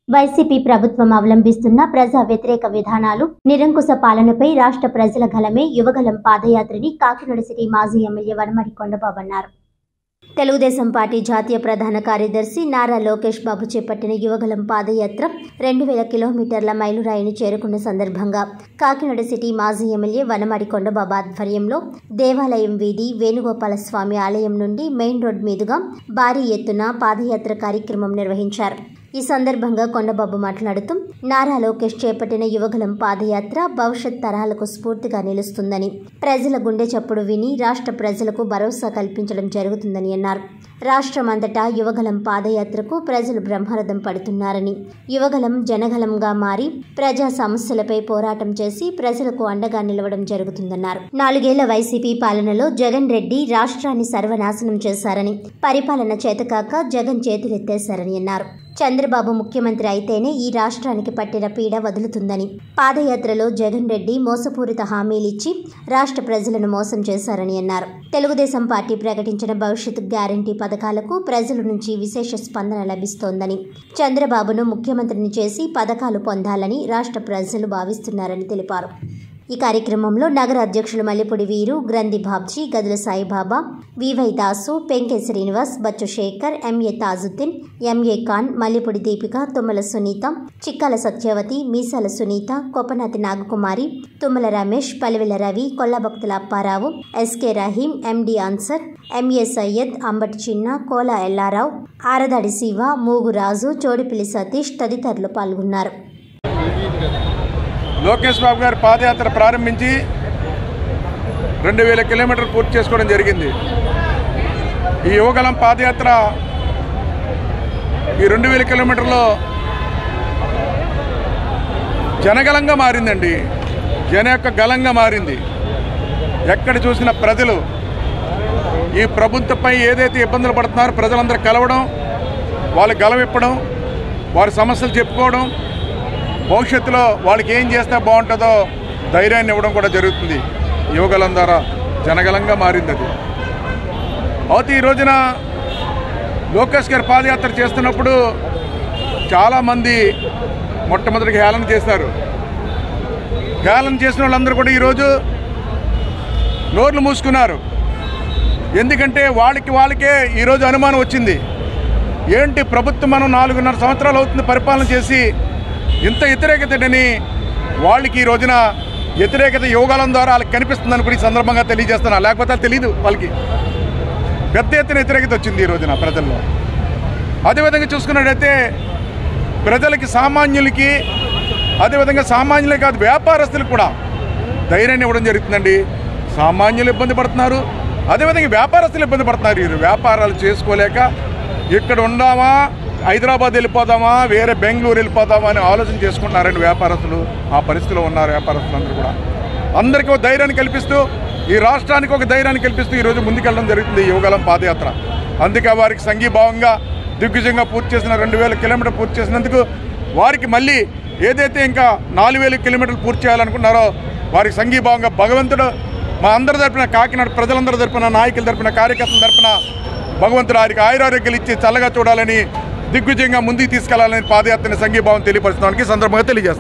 YCP ప్రభుత్వం అవలంబిస్తున్న ప్రజా వ్యతిరేక విధానాలు నిరంకుశ పాలనపై రాష్ట్ర ప్రజల గలమే యువగలం పాదయాత్రని కాకినాడ సిటీ మాజీ ఎమ్మెల్యే వనమడి కొండబాబు అన్నారు తెలుగుదేశం పార్టీ జాతీయ ప్రధాన కార్యదర్శి నారా లోకేష్ బాబు చేపట్టిన యువగలం పాదయాత్ర రెండు వేల కిలోమీటర్ల మైలురాయిని చేరుకున్న సందర్భంగా కాకినాడ సిటీ మాజీ ఎమ్మెల్యే వనమాడి కొండబాబు ఆధ్వర్యంలో దేవాలయం వీధి వేణుగోపాల స్వామి ఆలయం నుండి మెయిన్ రోడ్ మీదుగా భారీ ఎత్తున పాదయాత్ర కార్యక్రమం నిర్వహించారు ఈ సందర్భంగా కొండబాబు మాట్లాడుతూ నారా లోకేష్ చేపట్టిన యువగలం పాదయాత్ర భవిష్యత్ తరాలకు స్ఫూర్తిగా నిలుస్తుందని ప్రజల గుండె చప్పుడు విని రాష్ట్ర ప్రజలకు భరోసా కల్పించడం జరుగుతుందని అన్నారు రాష్ట్రమంతటా యువగలం పాదయాత్రకు ప్రజలు బ్రహ్మరథం పడుతున్నారని యువగలం జనగలంగా మారి ప్రజా సమస్యలపై పోరాటం చేసి ప్రజలకు అండగా నిలవడం జరుగుతుందన్నారు నాలుగేళ్ల వైసీపీ పాలనలో జగన్ రెడ్డి రాష్ట్రాన్ని సర్వనాశనం చేశారని పరిపాలన చేతకాక జగన్ చేతులెత్తేశారని అన్నారు చంద్రబాబు ముఖ్యమంత్రి అయితేనే ఈ రాష్ట్రానికి పట్టిన పీడ వదులుతుందని పాదయాత్రలో జగన్ రెడ్డి మోసపూరిత హామీలిచ్చి రాష్ట్ర ప్రజలను మోసం చేశారని అన్నారు తెలుగుదేశం పార్టీ ప్రకటించిన భవిష్యత్ గ్యారంటీ పథకాలకు ప్రజల నుంచి విశేష స్పందన లభిస్తోందని చంద్రబాబును ముఖ్యమంత్రిని చేసి పథకాలు పొందాలని రాష్ట్ర ప్రజలు భావిస్తున్నారని తెలిపారు ఈ కార్యక్రమంలో నగర అధ్యక్షులు మల్లెపూడి వీరు Granthi Babji Gadula Saibaba V Y Dasu Penke Srinivas Bachchu Sekhar M A Tajuddin M A Khan Mallepudi Deepika Tummala Sunitha Chikkala Satyavathi Meesala Sunitha Koppanathi Nagakumari Tummala Ramesh Palivela Ravi Kollabhaktula Apparao S K Rahim M D Ansar M A Syed Ambati Chinna Kola Ella Rao ఆరదాడి Shiva మూగు రాజు చోడిపిల్లి సతీష్ తదితరులు పాల్గొన్నారు లోకేష్ బాబు గారు పాదయాత్ర ప్రారంభించి రెండు వేల కిలోమీటర్లు పూర్తి చేసుకోవడం జరిగింది ఈ యువగలం పాదయాత్ర ఈ రెండు వేల కిలోమీటర్లో జనగలంగా మారిందండి జన యొక్క గలంగా మారింది ఎక్కడ చూసిన ప్రజలు ఈ ప్రభుత్వంపై ఏదైతే ఇబ్బందులు పడుతున్నారో ప్రజలందరూ కలవడం వాళ్ళు గలం ఇప్పడం వారి సమస్యలు చెప్పుకోవడం భవిష్యత్తులో వాళ్ళకి ఏం చేస్తే బాగుంటుందో ధైర్యాన్ని ఇవ్వడం కూడా జరుగుతుంది యువగలం ద్వారా జనగలంగా మారింది అది అయితే ఈ రోజున లోకేష్ గారు పాదయాత్ర చేస్తున్నప్పుడు చాలామంది మొట్టమొదటిగా హేళన చేశారు హేళన చేసిన వాళ్ళందరూ కూడా ఈరోజు నోర్లు మూసుకున్నారు ఎందుకంటే వాళ్ళకి వాళ్ళకే ఈరోజు అనుమానం వచ్చింది ఏంటి ప్రభుత్వం మనం నాలుగున్నర సంవత్సరాలు అవుతుంది పరిపాలన చేసి ఇంత వ్యతిరేకతని వాళ్ళకి ఈ రోజున వ్యతిరేకత యోగాలం ద్వారా వాళ్ళకి కనిపిస్తుందని కూడా ఈ సందర్భంగా తెలియజేస్తున్నా లేకపోతే అది తెలియదు వాళ్ళకి పెద్ద ఎత్తున వ్యతిరేకత వచ్చింది ఈ రోజున ప్రజల్లో అదేవిధంగా చూసుకున్నట్టయితే ప్రజలకి సామాన్యులకి అదేవిధంగా సామాన్యులే కాదు వ్యాపారస్తులకు కూడా ధైర్యాన్ని ఇవ్వడం జరుగుతుందండి సామాన్యులు ఇబ్బంది పడుతున్నారు అదేవిధంగా వ్యాపారస్తులు ఇబ్బంది పడుతున్నారు వీరు వ్యాపారాలు చేసుకోలేక ఇక్కడ ఉందామా హైదరాబాద్ వెళ్ళిపోదామా వేరే బెంగళూరు వెళ్ళిపోదామా అని ఆలోచన చేసుకుంటున్నారండి వ్యాపారస్తులు ఆ పరిస్థితిలో ఉన్నారు వ్యాపారస్తులు అందరూ కూడా అందరికీ ఒక ధైర్యాన్ని కల్పిస్తూ ఈ రాష్ట్రానికి ఒక ధైర్యాన్ని కల్పిస్తూ ఈరోజు ముందుకెళ్ళడం జరుగుతుంది ఈ యువగలం పాదయాత్ర అందుకే వారికి సంఘీభావంగా దిగ్విజయంగా పూర్తి చేసిన రెండు వేల కిలోమీటర్ పూర్తి చేసినందుకు వారికి మళ్ళీ ఏదైతే ఇంకా నాలుగు వేల కిలోమీటర్లు పూర్తి చేయాలనుకున్నారో వారికి సంఘీభావంగా భగవంతుడు మా అందరి తరపున కాకినాడ ప్రజలందరి తరపున నాయకుల తరపున కార్యకర్తల తరపున భగవంతుడు వారికి ఆయురారోగ్యాలు ఇచ్చి చల్లగా చూడాలని దిగ్విజయంగా ముందుకు తీసుకెళ్లాలని పాదయాత్రని సంఘీభావం తెలియపరచడానికి సందర్భంగా తెలియజేస్తాను